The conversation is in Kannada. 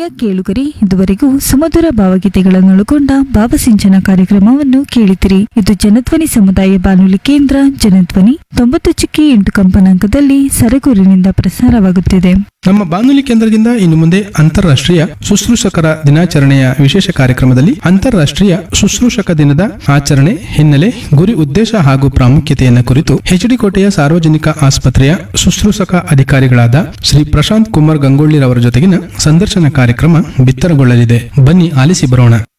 ಆತ್ಮೀಯ ಕೇಳುಗರೆ ಇದುವರೆಗೂ ಸುಮಧುರ ಭಾವಗೀತೆಗಳನ್ನೊಳಗೊಂಡ ಭಾವಸಿಂಚನ ಕಾರ್ಯಕ್ರಮವನ್ನು ಕೇಳಿದಿರಿ ಇದು ಜನಧ್ವನಿ ಸಮುದಾಯ ಬಾನುಲಿ ಕೇಂದ್ರ ಜನಧ್ವನಿ ತೊಂಬತ್ತು ಚಿಕ್ಕಿ ಎಂಟು ಕಂಪನಾಂಕದಲ್ಲಿ ಸರಗೂರಿನಿಂದ ಪ್ರಸಾರವಾಗುತ್ತಿದೆ ನಮ್ಮ ಬಾನುಲಿ ಕೇಂದ್ರದಿಂದ ಇನ್ನು ಮುಂದೆ ಅಂತಾರಾಷ್ಟ್ರೀಯ ಶುಶ್ರೂಷಕರ ದಿನಾಚರಣೆಯ ವಿಶೇಷ ಕಾರ್ಯಕ್ರಮದಲ್ಲಿ ಅಂತಾರಾಷ್ಟ್ರೀಯ ಶುಶ್ರೂಷಕ ದಿನದ ಆಚರಣೆ ಹಿನ್ನೆಲೆ ಗುರಿ ಉದ್ದೇಶ ಹಾಗೂ ಪ್ರಾಮುಖ್ಯತೆಯನ್ನು ಕುರಿತು ಹೆಚ್ಡಿ ಕೋಟೆಯ ಸಾರ್ವಜನಿಕ ಆಸ್ಪತ್ರೆಯ ಶುಶ್ರೂಷಕ ಅಧಿಕಾರಿಗಳಾದ ಶ್ರೀ ಪ್ರಶಾಂತ್ ಕುಮಾರ್ ಗಂಗೊಳ್ಳಿರವರ ಜೊತೆಗಿನ ಸಂದರ್ಶನ ಕಾರ್ಯಕ್ರಮ ಬಿತ್ತರಗೊಳ್ಳಲಿದೆ ಬನ್ನಿ ಆಲಿಸಿ ಬರೋಣ